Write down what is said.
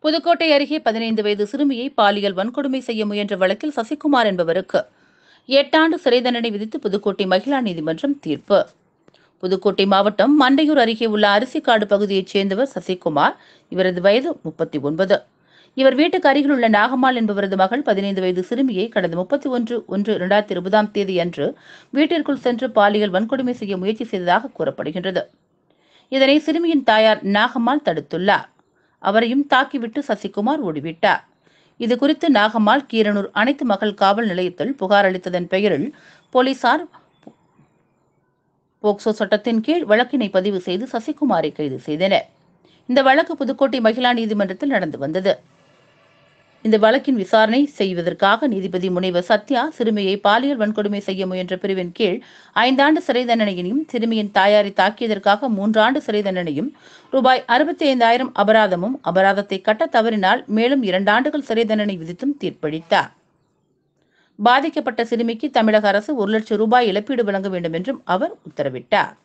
புதுக்கோட்டை அருகே பதினைந்து வயது சிறுமியை பாலியல் வன்கொடுமை செய்ய முயன்ற வழக்கில் சசிகுமார் என்பவருக்கு எட்டாண்டு சிறை தண்டனை விதித்து புதுக்கோட்டை மகிழா நீதிமன்றம் தீர்ப்பு புதுக்கோட்டை மாவட்டம் மண்டையூர் அருகே உள்ள அரிசிக்காடு பகுதியைச் சேர்ந்தவர் சசிகுமார் இவரது வயது முப்பத்தி ஒன்பது இவர் வீட்டுக்கு அருகில் உள்ள நாகம்மாள் என்பவரது மகள் பதினைந்து வயது சிறுமியை கடந்த முப்பத்தி ஒன்று ஒன்று இரண்டாயிரத்தி இருபதாம் தேதி அன்று வீட்டிற்குள் சென்று பாலியல் வன்கொடுமை செய்ய முயற்சி செய்ததாக கூறப்படுகின்றது இதனை சிறுமியின் தாயார் நாகம்மாள் தடுத்துள்ளார் அவரையும் தாக்கிவிட்டு சசிகுமார் ஓடிவிட்டார் இது குறித்து நாகம்மாள் கீரனூர் அனைத்து மகள் காவல் நிலையத்தில் புகார் அளித்ததன் பெயரில் போலீசார் போக்சோ சட்டத்தின் கீழ் வழக்கினை பதிவு செய்து சசிகுமாரை கைது செய்தனர் இந்த வழக்கு புதுக்கோட்டை மகிழா நீதிமன்றத்தில் நடந்து வந்தது இந்த வழக்கின் விசாரணை செய்வதற்காக நீதிபதி முனைவர் சத்யா சிறுமியை பாலியல் வன்கொடுமை செய்ய முயன்ற பிரிவின் கீழ் ஐந்தாண்டு சிறை தண்டனையினையும் சிறுமியின் தாயாரை தாக்கியதற்காக மூன்றாண்டு சிறை தண்டனையும் ரூபாய் அறுபத்தி ஐந்தாயிரம் அபராதமும் அபராதத்தை கட்ட தவறினால் மேலும் இரண்டாண்டுகள் சிறை தண்டனை விதித்தும் தீர்ப்பளித்தார் பாதிக்கப்பட்ட சிறுமிக்கு தமிழக அரசு ஒரு லட்சம் ரூபாய் இழப்பீடு வழங்க வேண்டும் என்றும் அவர் உத்தரவிட்டார்